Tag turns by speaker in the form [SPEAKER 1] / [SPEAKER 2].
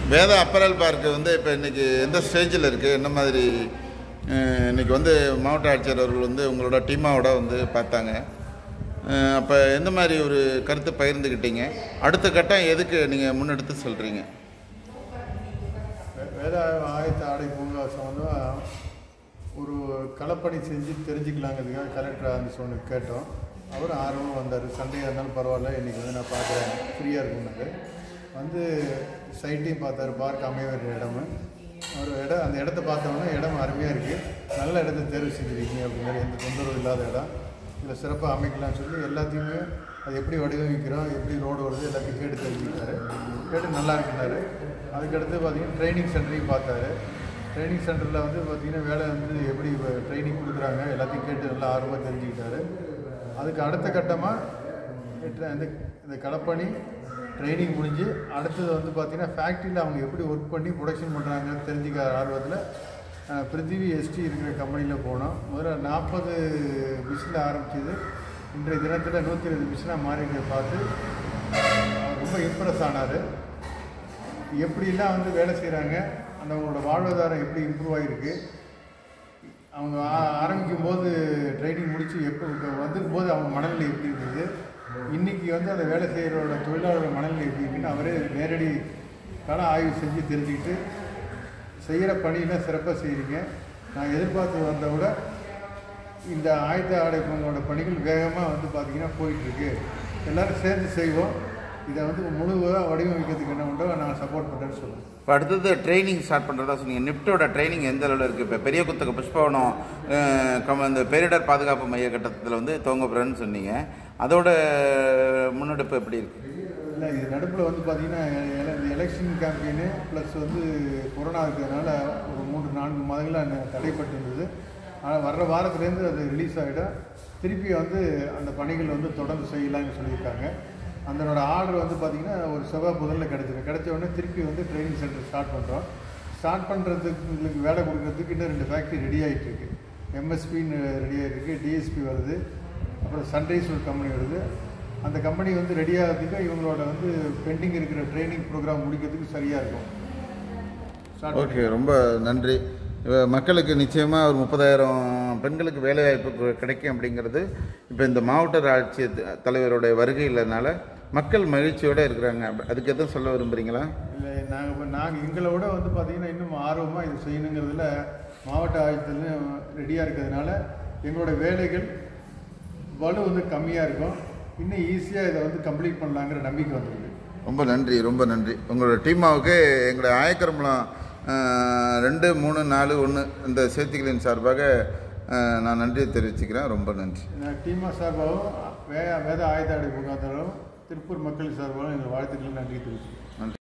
[SPEAKER 1] வேத apparel park வந்து இப்போ இன்னைக்கு எந்த ஸ்டேஜில் இருக்குது என்ன மாதிரி அஹ், இன்னைக்கு வந்து மாவட்ட ஆட்சியர் அவர்கள் வந்து உங்களோட டீமாவோட வந்து பார்த்தாங்க அப்போ எந்த மாதிரி ஒரு கருத்து பகிர்ந்துக்கிட்டீங்க அடுத்த கட்டம் எதுக்கு நீங்கள் முன்னெடுத்து சொல்கிறீங்க
[SPEAKER 2] வே- வேத ஆயத்த ஆடை பூங்கா சம்மந்தமாக ஒரு களப்பணி செஞ்சு தெரிஞ்சுக்கலாங்கிறதுக்காக கலெக்டர் அந்த சொன்ன கேட்டோம் அவரும் ஆர்வம் வந்தார் சண்டையாக இருந்தாலும் பரவாயில்ல இன்றைக்கி வந்து நான் பார்க்குறேன் ஃப்ரீயாக இருக்கும்னாரு வந்து சைட்டையும் பார்த்தாரு பார்க்க அமைய வேண்டிய இடமு ஒரு இடம் அந்த இடத்த பார்த்தோன்னே இடம் அருமையாக இருக்குது நல்ல இடத்த தேர்வு செஞ்சுருக்கீங்க அப்படிங்கிற எந்த தொந்தரவு இல்லாத இடம் இதில் சிறப்பாக அமைக்கலாம்னு சொல்லி எல்லாத்தையுமே அது எப்படி வடிவமைக்கிறோம் எப்படி ரோடு வருது எல்லாத்தையும் கேட்டு தெரிஞ்சுக்கிட்டாரு கேட்டு நல்லா இருக்குனாரு அதுக்கடுத்து பார்த்தீங்கன்னா ட்ரைனிங் சென்டரையும் பார்த்தாரு ட்ரைனிங் சென்டரில் வந்து பார்த்தீங்கன்னா வேலை வந்து எப்படி ட்ரைனிங் கொடுக்குறாங்க எல்லாத்தையும் கேட்டு நல்லா ஆர்வமாக தெரிஞ்சுக்கிட்டாரு அதுக்கு அடுத்த கட்டமாக இந்த இந்த களப்பணி ட்ரைனிங் முடிஞ்சு அடுத்தது வந்து பார்த்தீங்கன்னா ஃபேக்ட்ரியில் அவங்க எப்படி ஒர்க் பண்ணி ப்ரொடக்ஷன் பண்ணுறாங்கன்னு தெரிஞ்சுக்க ஆர்வத்தில் அஹ், பிருத்திவி எஸ்டி இருக்கிற கம்பெனியில் போனோம் முதல்ல நாற்பது மிஷினில் ஆரம்பிச்சது இன்றைய தினத்தில் நூற்றி இருபது மிஷினாக மாறிக்கிறத பார்த்து அவர் ரொம்ப இம்ப்ரெஸ் ஆனார் எப்படிலாம் வந்து வேலை செய்கிறாங்க அந்த அவங்களோட வாழ்வாதாரம் எப்படி இம்ப்ரூவ் ஆகிருக்கு அவங்க ஆ- ஆரம்பிக்கும் போது ட்ரைனிங் முடித்து எப்போ வந்துருக்கும் போது அவங்க மனநிலை எப்படி இருந்தது இன்னைக்கு வந்து அந்த வேலை செய்கிறோட தொழிலாளரோட மனநிலை எப்படி இருக்குன்னு அவரே நேரடி கள ஆய்வு செஞ்சு தெரிஞ்சுக்கிட்டு செய்கிற பணியெல்லாம் சிறப்பாக செய்கிறீங்க நான் எதிர்பார்த்து வந்த விட இந்த ஆயுத ஆடை பூங்கோட பணிகள் வேகமாக வந்து பார்த்திங்கன்னா போயிட்டுருக்கு எல்லோரும் சேர்ந்து செய்வோம் இதை வந்து முழுவாக வடிவமைக்கிறதுக்கு என்ன உண்டோ நான் சப்போர்ட் பண்ணுறேன்னு சொல்லுவேன்
[SPEAKER 1] இப்போ அடுத்தது ட்ரைனிங் ஸ்டார்ட் பண்ணுறதா சொன்னீங்க நிப்டோட ட்ரைனிங் எந்த அளவில் இருக்குது இப்போ பெரிய குத்தக புஷ்பவனம் அஹ், கம் இந்த பேரிடர் பாதுகாப்பு மைய கட்டத்தில் வந்து துவங்க போகிறேன்னு சொன்னீங்க அதோட முன்னெடுப்பு எப்படி இருக்குது
[SPEAKER 2] இல்லை இது நடுப்பில் வந்து பார்த்தீங்கன்னா எல- இந்த எலெக்ஷன் கேம்பெயின் ப்ளஸ் வந்து கொரோனா இருக்கிறதுனால ஒரு மூன்று நான்கு மாதங்களாக தடைப்பட்டு இருந்தது ஆனால் வர்ற வாரத்துலேருந்து அது ரிலீஸ் ஆகிடும் திருப்பி வந்து அந்த பணிகள் வந்து தொடர்ந்து செய்யலாம்னு சொல்லியிருக்காங்க அதனோட ஆர்டர் வந்து பார்த்திங்கன்னா ஒரு செவ்வாய் புதனில் கிடச்சிடும் கிடைச்ச உடனே திருப்பி வந்து ட்ரைனிங் சென்டர் ஸ்டார்ட் பண்ணுறோம் ஸ்டார்ட் பண்ணுறதுக்கு உங்களுக்கு வேலை கொடுக்கறதுக்கு இன்னும் ரெண்டு ஃபேக்ட்ரி ரெடி ஆகிட்டு இருக்கு எம்எஸ்பின்னு ரெடி ஆகிட்டு இருக்கு டிஎஸ்பி வருது அப்புறம் சன்ரைஸ் ஒரு கம்பெனி வருது அந்த கம்பெனி வந்து ரெடி ஆகிறதுக்கு இவங்களோட வந்து பெண்டிங் இருக்கிற ட்ரைனிங் ப்ரோக்ராம் முடிக்கிறதுக்கு சரியாக இருக்கும் ஸ்டார்ட்
[SPEAKER 1] ஓகே ரொம்ப நன்றி இப்ப மக்களுக்கு நிச்சயமாக ஒரு முப்பதாயிரம் பெண்களுக்கு வேலைவாய்ப்பு கு- கிடைக்கும் அப்படிங்கிறது இப்போ இந்த மாவட்ட ஆட்சியர் த- தலைவருடைய வருகை இல்லைனால மக்கள் மகிழ்ச்சியோடு இருக்கிறாங்க அப்ப- அதுக்கு எதுவும் சொல்ல விரும்புகிறீங்களா
[SPEAKER 2] இல்லை நாங்கள் இப்போ நாங்கள் எங்களை விட வந்து பார்த்திங்கன்னா இன்னும் ஆர்வமாக இது செய்யணுங்கிறதுல மாவட்ட ஆட்சியர்லையும் ரெடியாக இருக்கிறதுனால எங்களோட வேலைகள் வலு வந்து கம்மியாக இருக்கும் இன்னும் ஈஸியாக இதை வந்து கம்ப்ளீட் பண்ணலாங்கிற நம்பிக்கை வந்திருக்கு
[SPEAKER 1] ரொம்ப நன்றி ரொம்ப நன்றி உங்களோட டீமாவுக்கு எங்களுடைய ஆயக்கரம்பலம் அஹ், ரெண்டு மூணு நாலு ஒன்று இந்த சேர்த்திகளின் சார்பாக அஹ், நான் நன்றி தெரிவிச்சுக்கிறேன் ரொம்ப நன்றி
[SPEAKER 2] நான் டீமா சார்பாகவும் வே வேத ஆயுத அடை முகாந்தரும் திருப்பூர் மக்கள் சார்பாகவும் எங்கள் வாழ்த்துக்களை நன்றி தெரிவிச்சுக்கிறேன்